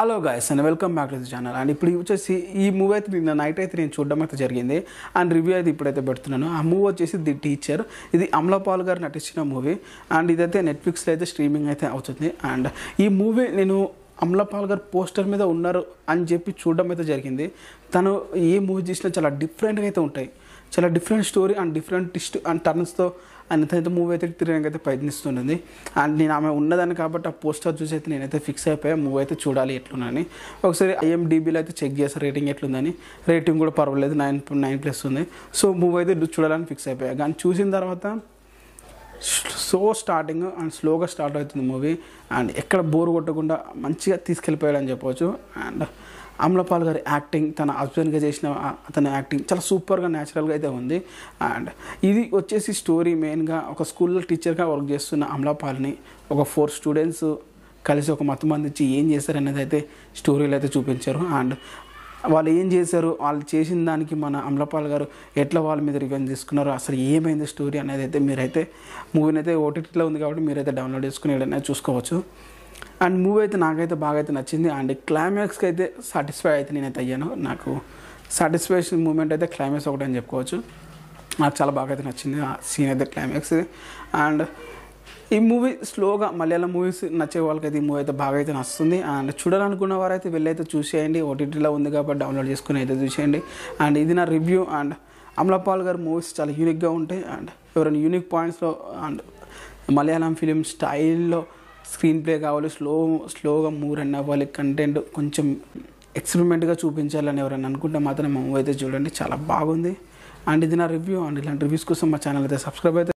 hello guys and welcome back to the channel and ఇప్పుడు వచ్చేసి ఈ మూవీ అయితే నిన్న నైట్ అయితే నేను చూడడం అయితే జరిగింది అండ్ రివ్యూ అయితే ఇప్పుడైతే పెడుతున్నాను ఆ మూవీ వచ్చేసి ది టీచర్ ఇది అమలాపాల్ గారు నటించిన మూవీ అండ్ ఇదైతే నెట్ఫ్లిక్స్లో అయితే స్ట్రీమింగ్ అయితే అవుతుంది అండ్ ఈ మూవీ నేను అమలాపాల్ గారు పోస్టర్ మీద ఉన్నారు అని చెప్పి చూడడం అయితే జరిగింది తను ఏ మూవీ చేసినా చాలా డిఫరెంట్గా అయితే ఉంటాయి చాలా different story and different twist and టర్న్స్తో అండ్ అయితే మూవీ అయితే తిరగడానికి అయితే ప్రయత్నిస్తుంటుంది అండ్ నేను ఆమె ఉన్నదని కాబట్టి ఆ పోస్టర్ చూసి అయితే నేనైతే ఫిక్స్ అయిపోయా మూవీ అయితే చూడాలి ఎట్లుందని ఒకసారి ఐఎండిబిలో అయితే చెక్ చేస్తాను రేటింగ్ ఎట్లుందని రేటింగ్ కూడా పర్వాలేదు నైన్ నైన్ ప్లస్ ఉంది సో మూవీ అయితే చూడాలని ఫిక్స్ అయిపోయా కానీ చూసిన తర్వాత సో స్టార్టింగ్ అండ్ స్లోగా స్టార్ట్ అవుతుంది మూవీ అండ్ ఎక్కడ బోర్ కొట్టకుండా మంచిగా తీసుకెళ్ళిపోయాడని చెప్పవచ్చు అండ్ అమలపాల్ గారి యాక్టింగ్ తన హస్బెండ్గా చేసిన ఆ- అతని యాక్టింగ్ చాలా సూపర్గా న్యాచురల్గా అయితే ఉంది అండ్ ఇది వచ్చేసి స్టోరీ మెయిన్గా ఒక స్కూల్లో టీచర్గా వర్క్ చేస్తున్న అమలాపాల్ని ఒక ఫోర్ స్టూడెంట్స్ కలిసి ఒక మతం అందించి ఏం చేశారనేది అయితే స్టోరీలో అయితే చూపించారు అండ్ వాళ్ళు ఏం చేశారు వాళ్ళు చేసిన దానికి మన అమలపాల్ గారు ఎట్లా వాళ్ళ మీద రివెంజ్ తీసుకున్నారు అసలు ఏమైంది స్టోరీ అనేది అయితే మీరైతే మూవీని అయితే ఓటీటీలో ఉంది కాబట్టి మీరైతే డౌన్లోడ్ చేసుకుని ఏదైనా చూసుకోవచ్చు అండ్ మూవీ అయితే నాకైతే బాగా అయితే నచ్చింది అండ్ క్లైమాక్స్కి అయితే సాటిస్ఫై అయితే నేనైతే అయ్యాను నాకు సాటిస్ఫాక్షన్ మూమెంట్ అయితే క్లైమాక్స్ ఒకటి అని చెప్పుకోవచ్చు నాకు చాలా బాగా అయితే నచ్చింది ఆ సీన్ అయితే క్లైమాక్స్ అండ్ ఈ మూవీ స్లోగా మలయాళం మూవీస్ నచ్చే వాళ్ళకైతే ఈ మూవీ అయితే బాగా అయితే నచ్చుతుంది అండ్ చూడాలనుకున్న వారైతే వెళ్ళైతే చూసేయండి ఓటీటీలో ఉంది కాబట్టి డౌన్లోడ్ చేసుకుని అయితే చూసేయండి అండ్ ఇది నా రివ్యూ అండ్ అమలాపాల్ గారి మూవీస్ చాలా యూనిక్గా ఉంటాయి అండ్ ఎవరైనా యూనిక్ పాయింట్స్లో అండ్ మలయాళం ఫిలిం స్టైల్లో స్క్రీన్ ప్లే కావాలి స్లో స్లోగా మూవ్ రన్ అవ్వాలి కంటెంట్ కొంచెం ఎక్స్పెరిమెంట్గా చూపించాలని ఎవరైనా అనుకుంటే మాత్రం మా మూవీ అయితే చూడండి చాలా బాగుంది అండ్ ఇది నా రివ్యూ అండ్ ఇలాంటి రివ్యూస్ కోసం మా ఛానల్ అయితే సబ్స్క్రైబ్ అయితే